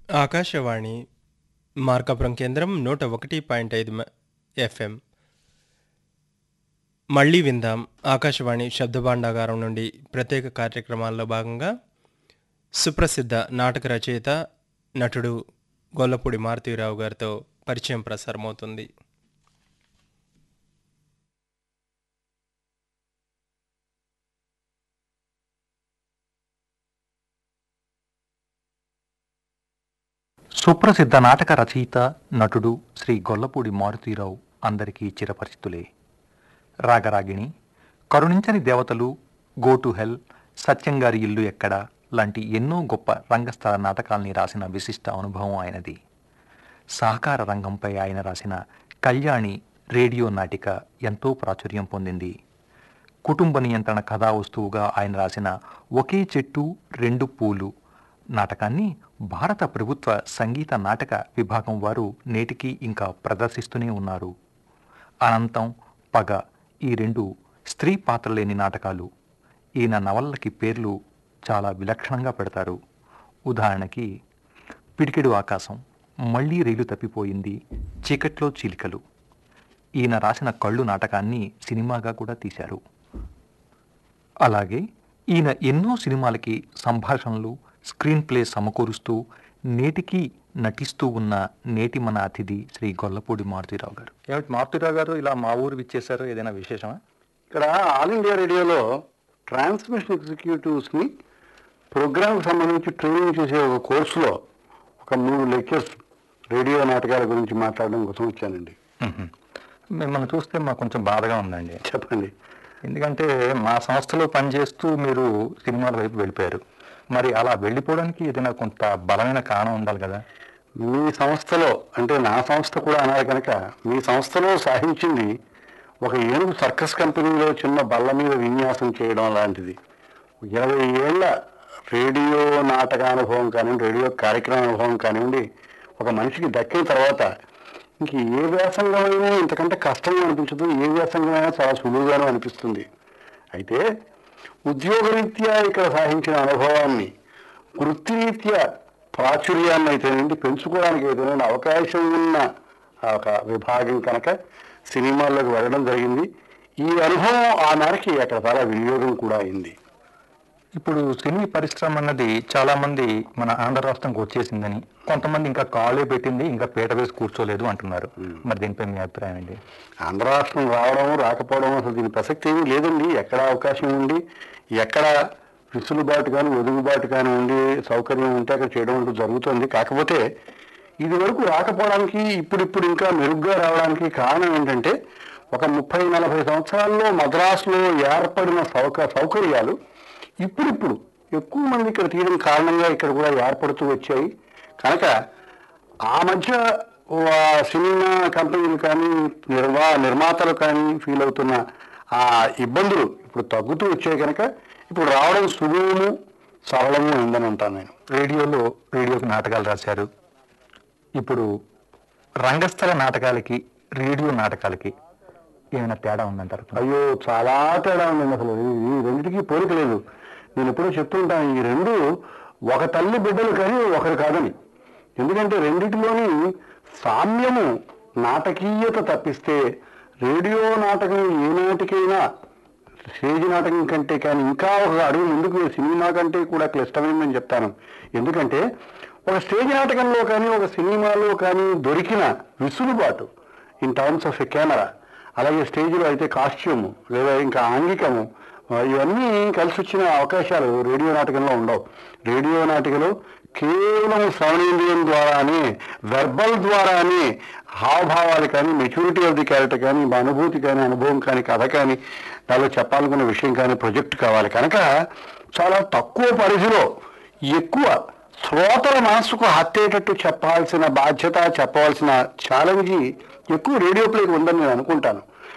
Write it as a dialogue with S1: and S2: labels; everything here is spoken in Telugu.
S1: ఆకాశవాణి మార్కాపురం కేంద్రం నూట ఒకటి పాయింట్ ఐదు మ- ఎఫ్ఎం మళ్ళీ విందాం ఆకాశవాణి శబ్దభాండాగారం నుండి ప్రత్యేక కార్యక్రమాల్లో భాగంగా సుప్రసిద్ధ నాటక రచయిత నటుడు గొల్లపూడి మారుతీరావు గారితో పరిచయం ప్రసారమవుతుంది
S2: సుప్రసిద్ధ నాటక రచయిత నటుడు శ్రీ గొల్లపూడి మారుతీరావు అందరికీ చిరపరిచితులే రాగరాగిణి కరుణించని దేవతలు గో టు హెల్ సత్యంగారి ఇల్లు ఎక్కడ లాంటి ఎన్నో గొప్ప రంగస్థల నాటకాల్ని రాసిన విశిష్ట అనుభవం ఆయనది సహకార రంగంపై ఆయన రాసిన కళ్యాణి రేడియో నాటిక ఎంతో ప్రాచుర్యం పొందింది కుటుంబ నియంత్రణ కథా వస్తువుగా ఆయన రాసిన ఒకే చెట్టు రెండు పూలు నాటకాన్ని భారత ప్రభుత్వ సంగీత నాటక విభాగం వారు నేటికి ఇంకా ప్రదర్శిస్తూనే ఉన్నారు అనంతం పగ ఈ రెండు స్త్రీ పాత్రలేని నాటకాలు ఈయన నవలలకి పేర్లు చాలా విలక్షణంగా పెడతారు ఉదాహరణకి పిడికెడు ఆకాశం మళ్ళీ రైలు తప్పిపోయింది చీకట్లో చీలికలు ఈయన రాసిన కళ్ళు నాటకాన్ని సినిమాగా కూడా తీశారు అలాగే ఈయన ఎన్నో సినిమాలకి సంభాషణలు స్క్రీన్ ప్లే సమకూరుస్తూ నేటికి నటిస్తూ ఉన్న నేటి మన అతిథి శ్రీ గొల్లపూడి మారుతీరావు గారు ఏమిటి మారుతీరావు గారు ఇలా మా ఊరు విచ్చేశారు ఏదైనా విశేషమా
S3: ఇక్కడ ఆల్ ఇండియా రేడియోలో ట్రాన్స్మిషన్ ఎగ్జిక్యూటివ్స్ని ప్రోగ్రామ్కి సంబంధించి ట్రైనింగ్ చేసే ఒక కోర్సులో ఒక మూడు లెక్చర్స్ రేడియో నాటకాల గురించి మాట్లాడడం కోసం వచ్చానండి
S2: మిమ్మల్ని చూస్తే మాకు కొంచెం బాధగా ఉందండి
S3: చెప్పండి
S2: ఎందుకంటే మా సంస్థలో పనిచేస్తూ మీరు సినిమాల వైపు వెళ్ళిపోయారు మరి అలా వెళ్ళిపోవడానికి ఏదైనా కొంత బలమైన కారణం ఉండాలి కదా
S3: మీ సంస్థలో అంటే నా సంస్థ కూడా అన్నారు కనుక మీ సంస్థలో సాధించింది ఒక ఏనుగు సర్కస్ కంపెనీలో చిన్న బల్ల మీద విన్యాసం చేయడం లాంటిది ఇరవై ఏళ్ల రేడియో నాటకానుభవం కానివ్వండి రేడియో కార్యక్రమ అనుభవం కానివ్వండి ఒక మనిషికి దక్కిన తర్వాత ఇంక ఏ వ్యాసంగమైనా ఇంతకంటే కష్టంగా అనిపించదు ఏ వ్యాసంగమైనా చాలా సులువుగాను అనిపిస్తుంది అయితే ఉద్యోగరీత్యా ఇక్కడ సాధించిన అనుభవాన్ని వృత్తిరీత్యా ప్రాచుర్యాన్ని అయితేనండి పెంచుకోవడానికి అయితేనండి అవకాశం ఉన్న ఆ ఒక విభాగం కనుక సినిమాల్లోకి వెళ్ళడం జరిగింది ఈ అనుభవం ఆ మేరకి అక్కడ చాలా వినియోగం కూడా అయింది
S2: ఇప్పుడు సినీ పరిశ్రమ అన్నది చాలా మంది మన ఆంధ్ర రాష్ట్రంకి వచ్చేసిందని కొంతమంది ఇంకా కాలే పెట్టింది ఇంకా పీట వేసి కూర్చోలేదు అంటున్నారు మరి దీనిపై మీ అభిప్రాయం ఏంటి
S3: ఆంధ్ర రాష్ట్రం రావడం రాకపోవడం అసలు దీని ప్రసక్తి ఏమీ లేదండి ఎక్కడ అవకాశం ఉండి ఎక్కడ విసులుబాటు కానీ ఒదుగుబాటు కానీ ఉండి సౌకర్యం ఉంటే అక్కడ చేయడం అంటూ జరుగుతుంది కాకపోతే ఇది వరకు రాకపోవడానికి ఇప్పుడిప్పుడు ఇంకా మెరుగ్గా రావడానికి కారణం ఏంటంటే ఒక ముప్పై నలభై సంవత్సరాల్లో మద్రాసులో ఏర్పడిన సౌక సౌకర్యాలు ఇప్పుడిప్పుడు ఎక్కువ మంది ఇక్కడ తీయడం కారణంగా ఇక్కడ కూడా ఏర్పడుతూ వచ్చాయి కనుక ఆ మధ్య వా- సినిమా కంపెనీలు కానీ నిర్వా నిర్మాతలు కానీ ఫీల్ అవుతున్న ఆ ఇబ్బందులు ఇప్పుడు తగ్గుతూ వచ్చాయి కనుక ఇప్పుడు రావడం సులువును సరళము అయిందని అంటాను నేను
S2: రేడియోలో రేడియోకి నాటకాలు రాశారు ఇప్పుడు రంగస్థల నాటకాలకి రేడియో నాటకాలకి ఏమైనా తేడా ఉందంటారు
S3: అయ్యో చాలా తేడా ఉందండి అసలు ఈ ఈ రెండింటికి పోలిక లేదు నేను ఎప్పుడూ చెప్తూ ఉంటాను ఈ రెండు ఒక తల్లి బిడ్డలు కానీ ఒకరు కాదని ఎందుకంటే రెండిటిలోని సామ్యము నాటకీయత తప్పిస్తే రేడియో నాటకం ఏ నాటికైనా స్టేజ్ నాటకం కంటే కానీ ఇంకా ఒక అడుగు ముందుకు సినిమా కంటే కూడా క్లిష్టమైందని చెప్తాను ఎందుకంటే ఒక స్టేజ్ నాటకంలో కానీ ఒక సినిమాలో కానీ దొరికిన విసులుబాటు in terms of a camera అలాగే స్టేజ్లో అయితే కాస్ట్యూమ్ లేదా ఇంకా ఆంగికము ఆ, ఇవన్నీ కలిసి వచ్చిన అవకాశాలు రేడియో నాటకంలో ఉండవు రేడియో నాటికలో కేవలం శ్రవణేంద్రియం ద్వారానే వెర్బల్ ద్వారానే హావభావాలు కానీ మెచ్యూరిటీ ఆఫ్ ది క్యారెక్టర్ కానీ మా అనుభూతి కానీ అనుభవం కానీ కథ కానీ దానిలో చెప్పాలనుకున్న విషయం కానీ ప్రొజెక్ట్ కావాలి కనుక చాలా తక్కువ పరిధిలో ఎక్కువ శ్రోతల మనసుకు హత్తేటట్టు చెప్పాల్సిన బాధ్యత చెప్పవలసిన ఛాలెంజ్ ఎక్కువ రేడియో ప్లేకి ఉందని నేను అనుకుంటాను